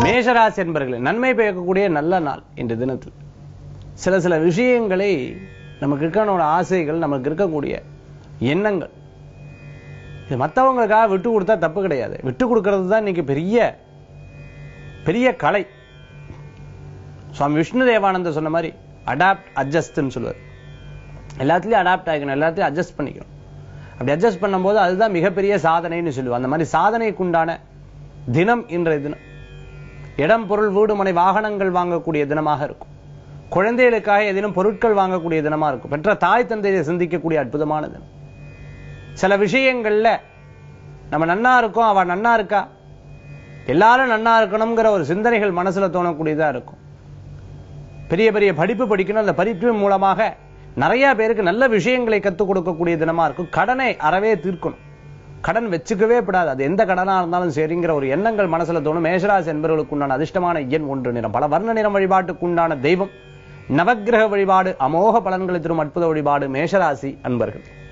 மேஷராசி என்பர்களே நன்மை பயக்கக்கூடிய நல்ல நாள் இன்று தினத்தில் சில சில விஷயங்களை நமக்கு இருக்கனோட ஆசைகள் நமக்கு இருக்கக்கூடிய எண்ணங்கள் இது மற்றவங்களுக்காக விட்டு கொடுத்தா தப்பு கிடையாது விட்டு கொடுக்கறது தான் இன்னைக்கு பெரிய பெரிய கலை சுவாமி விஷ்ணு தேவானந்தர் சொன்ன மாதிரி அடாப்ட் அட்ஜஸ்ட்னு சொல்லுவார் எல்லாத்துலயும் அடாப்ட் ஆகிக்கணும் எல்லாத்தையும் அட்ஜஸ்ட் பண்ணிக்கணும் அப்படி அட்ஜஸ்ட் பண்ணும்போது அதுதான் மிகப்பெரிய சாதனைன்னு சொல்லுவோம் அந்த மாதிரி சாதனைக்குண்டான தினம் இன்றைய தினம் இடம் பொருள் வீடு மனை வாகனங்கள் வாங்கக்கூடிய தினமாக இருக்கும் குழந்தைகளுக்காக ஏதேனும் பொருட்கள் வாங்கக்கூடிய தினமா இருக்கும் பெற்ற தாய் தந்தையை சிந்திக்கக்கூடிய அற்புதமான தினம் சில விஷயங்கள்ல நம்ம நன்னா இருக்கோம் அவ நன்னா இருக்கா எல்லாரும் நன்னா இருக்கணுங்கிற ஒரு சிந்தனைகள் மனசுல தோணக்கூடியதா இருக்கும் பெரிய பெரிய படிப்பு படிக்கணும் அந்த படிப்பு மூலமாக நிறைய பேருக்கு நல்ல விஷயங்களை கத்துக் கொடுக்கக்கூடிய தினமா இருக்கும் கடனை அறவே தீர்க்கணும் கடன் வச்சுக்கவே கூடாது அது எந்த கடனா இருந்தாலும் சரிங்கிற ஒரு எண்ணங்கள் மனசுல தோணும் மேஷராசி என்பவர்களுக்கு உண்டான அதிர்ஷ்டமான எண் ஒன்று நிறம் பல வர்ண நிறம் வழிபாட்டுக்கு உண்டான தெய்வம் நவக்கிரக வழிபாடு அமோக பலன்களை தரும் அற்புத வழிபாடு மேஷராசி அன்பர்கள்